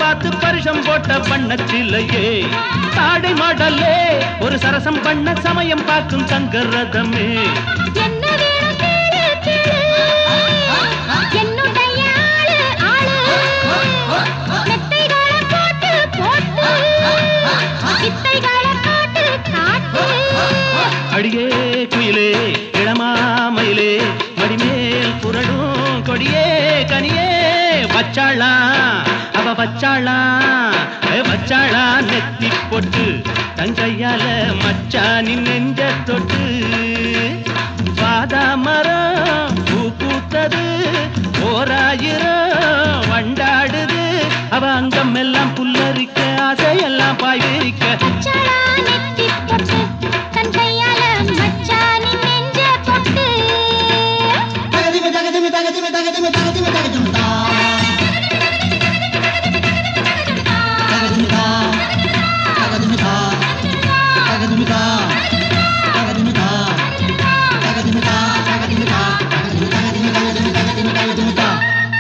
பார்த்து பரிசம் போட்ட பண்ணச்சில்லையே தாடை மாடல்லே ஒரு சரசம் பண்ண சமயம் பார்க்கும் சங்கரதமே என்ன வேணும் கேளு கேளு என்னுடைய ஆளு ஆளு மெத்தைகளை போட்டு போட்டு வித்தைகளை காட்டு காட்டு அடியே குயிலே இளமாமயிலே மடிமேல் புரடும் கொடியே கனியே வச்சாளா அவ வச்சாளா ஏ வச்சாளா நெத்தி போட்டு தங்கையால மச்சானின் நெஞ்ச தொட்டு பாதா மரம் பூ பூத்தது ஓராயிரம் வண்டாடுது அவ அங்கம் எல்லாம் புல்லரிக்க ஆசையெல்லாம் பாய் விரிக்க மச்சாளா நெத்தி பொட்டு தன் கையால மச்சானின் நெஞ்ச தொட்டு தகதிமி தகதிமி தகதிமி தகதிமி தகதிமி தகதிமி தா தகதிமி தா தகதிமி தா தகதிமி தா தகதிமி தா தகதிமி தா தகதிமி தா தகதிமி தகதிமி தகதிமி தகதிமி தகதிமி தா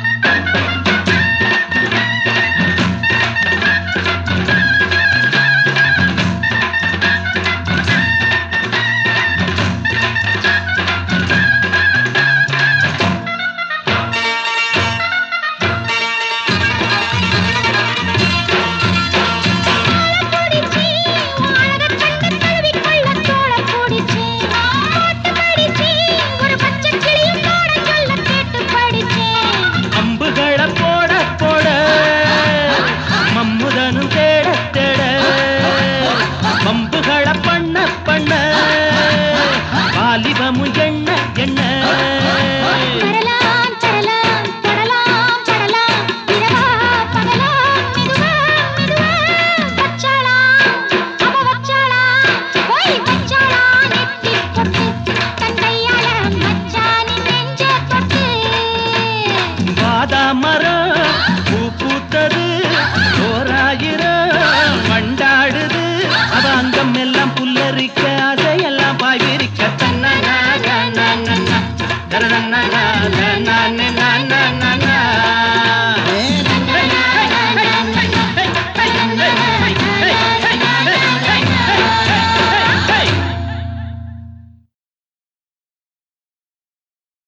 புடிச்சி வாழக கண்டு தழுவி கொள்ள தோள புடிச்சி பாட்டு படிச்சி ஒரு பச்சை கிளியும் பாட சொல்ல கேட்டு படிச்சேன் அம்புகளை போட போட மம்முதனும் தேட தேட பம்புகளை பண்ண பண்ண வாலிபமும் எண்ண எண்ண வரலாம் தரலாம் தொடலாம் படலாம் இரவா பகலா மெதுவா மெதுவா வச்சாளா அவ வச்சாளா போய் வச்சாளா நெத்தி பொட்டு தன் கையால மச்சானின் நெஞ்ச தொட்டு வாதா மரம்